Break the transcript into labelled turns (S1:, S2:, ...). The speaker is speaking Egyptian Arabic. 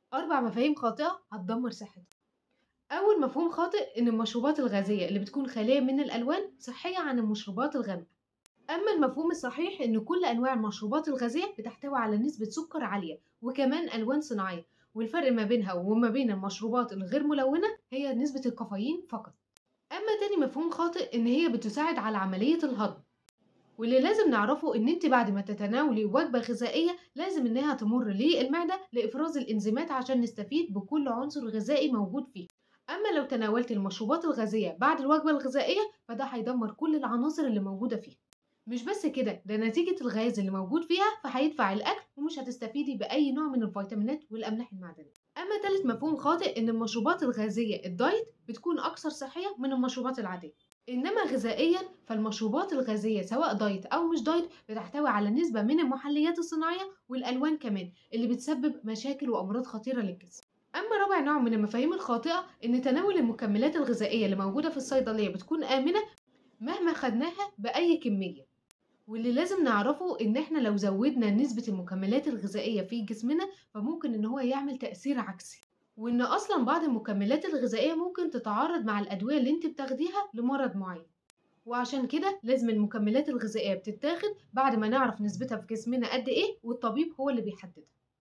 S1: أربع مفاهيم خاطئة هتدمر صحتك أول مفهوم خاطئ إن المشروبات الغازية اللي بتكون خالية من الألوان صحية عن المشروبات الغامقة أما المفهوم الصحيح إن كل أنواع المشروبات الغازية بتحتوي على نسبة سكر عالية وكمان ألوان صناعية والفرق ما بينها وما بين المشروبات الغير ملونة هي نسبة الكافيين فقط أما تاني مفهوم خاطئ إن هي بتساعد على عملية الهضم واللي لازم نعرفه ان انت بعد ما تتناولي وجبة غذائية لازم انها تمر للمعدة لافراز الانزيمات عشان نستفيد بكل عنصر غذائي موجود فيه اما لو تناولت المشروبات الغازية بعد الوجبة الغذائية فده هيدمر كل العناصر اللي موجودة فيها مش بس كده ده نتيجة الغاز اللي موجود فيها فهيدفع الأكل ومش هتستفيدي بأي نوع من الفيتامينات والأملاح المعدنية أما تالت مفهوم خاطئ إن المشروبات الغازية الدايت بتكون أكثر صحية من المشروبات العادية إنما غذائيا فالمشروبات الغازية سواء دايت أو مش دايت بتحتوي على نسبة من المحليات الصناعية والألوان كمان اللي بتسبب مشاكل وأمراض خطيرة للجسم أما رابع نوع من المفاهيم الخاطئة إن تناول المكملات الغذائية اللي موجودة في الصيدلية بتكون آمنة مهما خدناها بأي كمية واللي لازم نعرفه ان احنا لو زودنا نسبة المكملات الغذائية في جسمنا فممكن ان هو يعمل تأثير عكسي وان اصلا بعض المكملات الغذائية ممكن تتعارض مع الادوية اللي انت بتاخديها لمرض معين وعشان كده لازم المكملات الغذائية بتتاخد بعد ما نعرف نسبتها في جسمنا قد ايه والطبيب هو اللي بيحددها